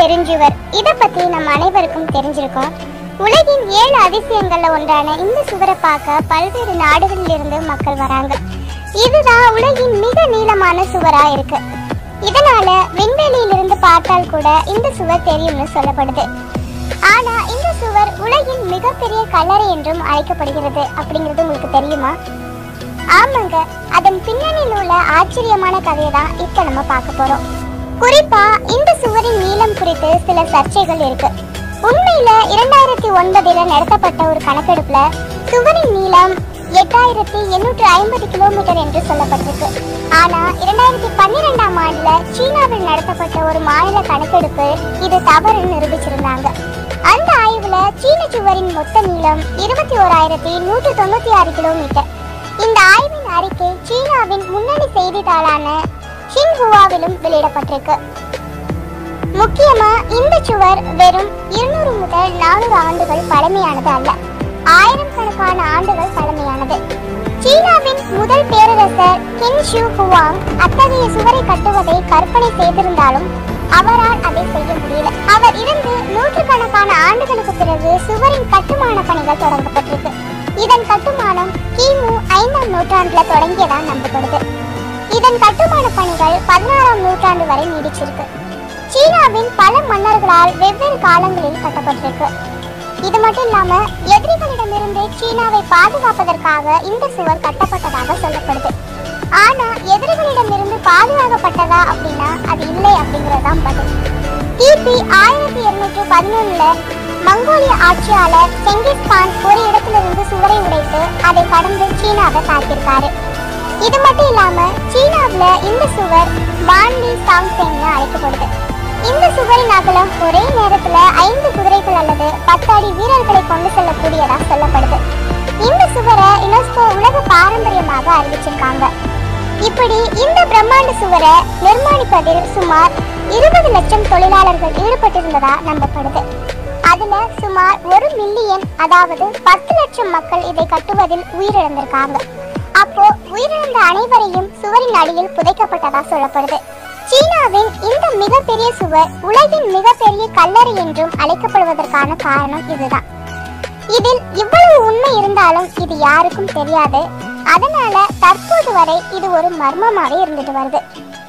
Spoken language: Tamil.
பெருஞ்சுவர் இத பத்தி நம்ம அனைவருக்கும் தெரிஞ்சிருக்கும் உலகின் ஏழு அதிசயங்கள்ல ஒன்றான இந்த சுவரை பார்க்க பல்வேறு நாடுகளில் இருந்து மக்கள் வராங்க இதுதான் உலகின் மிக நீளமான சுவரா இருக்கு இதனால விண்வெளியிலிருந்து பார்த்தால் கூட இந்த சுவர் தெரியும்னு சொல்லப்படுது ஆனா இந்த சுவர் உலகின் மிகப்பெரிய கல்லறை என்றும் அழைக்கப்படுகிறது அப்படிங்கிறது உங்களுக்கு தெரியுமா ஆமாங்க அதன் பின்னணியில் உள்ள ஆச்சரியமான கதையை தான் இப்ப நம்ம பார்க்க போறோம் குறிப்பா இந்த சுவரின் நீளம் குறித்து சில சர்ச்சைகள் இருக்கு உண்மையில இரண்டாயிரத்தி ஒன்பதுல நடத்தப்பட்ட ஒரு கணக்கெடுப்புல சுவரின் நீளம் எட்டாயிரத்தி எண்ணூற்று ஐம்பது கிலோமீட்டர் என்று சொல்லப்பட்டிருக்கு ஆனா இரண்டாயிரத்தி பன்னிரெண்டாம் ஆண்டுல சீனாவில் நடத்தப்பட்ட ஒரு மாநில கணக்கெடுப்பு இது தவறுன்னு நிரூபிச்சிருந்தாங்க அந்த ஆய்வுல சீன சுவரின் மொத்த நீளம் இருபத்தி ஓராயிரத்தி நூற்று தொண்ணூத்தி ஆறு கிலோமீட்டர் இந்த ஆய்வின் அறிக்கை சீனாவின் முன்னணி செய்தித்தாளான ஷின்ஹுவாவிலும் வெளியிடப்பட்டிருக்கு முக்கியமா இந்த சுவர் வெறும் இருநூறு முதல் நானூறு ஆண்டுகள் பழமையானது அல்ல ஆயிரம் கணக்கான ஆண்டுகள் பழமையானது சீனாவின் முதல் பேரரசர் கின் ஷூ ஹுவாங் அத்தகைய சுவரை கட்டுவதை கற்பனை செய்திருந்தாலும் அவரால் அதை செய்ய முடியல அவர் இருந்து நூற்றுக்கணக்கான ஆண்டுகளுக்கு பிறகு சுவரின் கட்டுமான பணிகள் தொடங்கப்பட்டிருக்கு இதன் கட்டுமானம் கிமு ஐந்தாம் நூற்றாண்டுல தொடங்கியதா நம்பப்படுது இதன் கட்டுமான பணிகள் பதினாறாம் நூற்றாண்டு வரை நீடிச்சிருக்கு சீனாவின் பல மன்னர்களால் வெவ்வேறு காலங்களில் கட்டப்பட்டிருக்கு இது மட்டும் இல்லாம எதிரிகளிடமிருந்து சீனாவை பாதுகாப்பதற்காக இந்த சுவர் கட்டப்பட்டதாக சொல்லப்படுது ஆனா எதிரிகளிடமிருந்து பாதுகாக்கப்பட்டதா அப்படின்னா அது இல்லை அப்படிங்கறதுதான் பதில் கிபி ஆயிரத்தி இருநூற்று பதினொன்னுல மங்கோலிய ஆட்சியாளர் செங்கிஸ் கான் ஒரு இடத்திலிருந்து சுவரை உடைத்து அதை கடந்து சீனாவை தாக்கியிருக்காரு இது மட்டும் இல்லாம சீனாவுல இந்த சுவர் வான்லி சாங்செங்னு அழைக்கப்படுது இந்த சுவரின் அகலம் ஒரே நேரத்துல ஐந்து குதிரைகள் அல்லது பத்து அடி வீரர்களை கொண்டு செல்லக்கூடியதா சொல்லப்படுது இந்த சுவரை யுனெஸ்கோ உலக பாரம்பரியமாக அறிவிச்சிருக்காங்க இப்படி இந்த பிரம்மாண்ட சுவரை நிர்மாணிப்பதில் சுமார் இருபது லட்சம் தொழிலாளர்கள் ஈடுபட்டிருந்ததா நம்பப்படுது அதுல சுமார் ஒரு மில்லியன் அதாவது பத்து லட்சம் மக்கள் இதை கட்டுவதில் உயிரிழந்திருக்காங்க அப்போ உயிரிழந்த அனைவரையும் சுவரின் அடியில் புதைக்கப்பட்டதா சொல்லப்படுது சீனாவின் இந்த மிகப்பெரிய சுவர் உலகின் மிகப்பெரிய கல்லறை என்றும் அழைக்கப்படுவதற்கான காரணம் இதுதான் இதில் இவ்வளவு உண்மை இருந்தாலும் இது யாருக்கும் தெரியாது அதனால தற்போது வரை இது ஒரு மர்மமாவே இருந்துட்டு வருது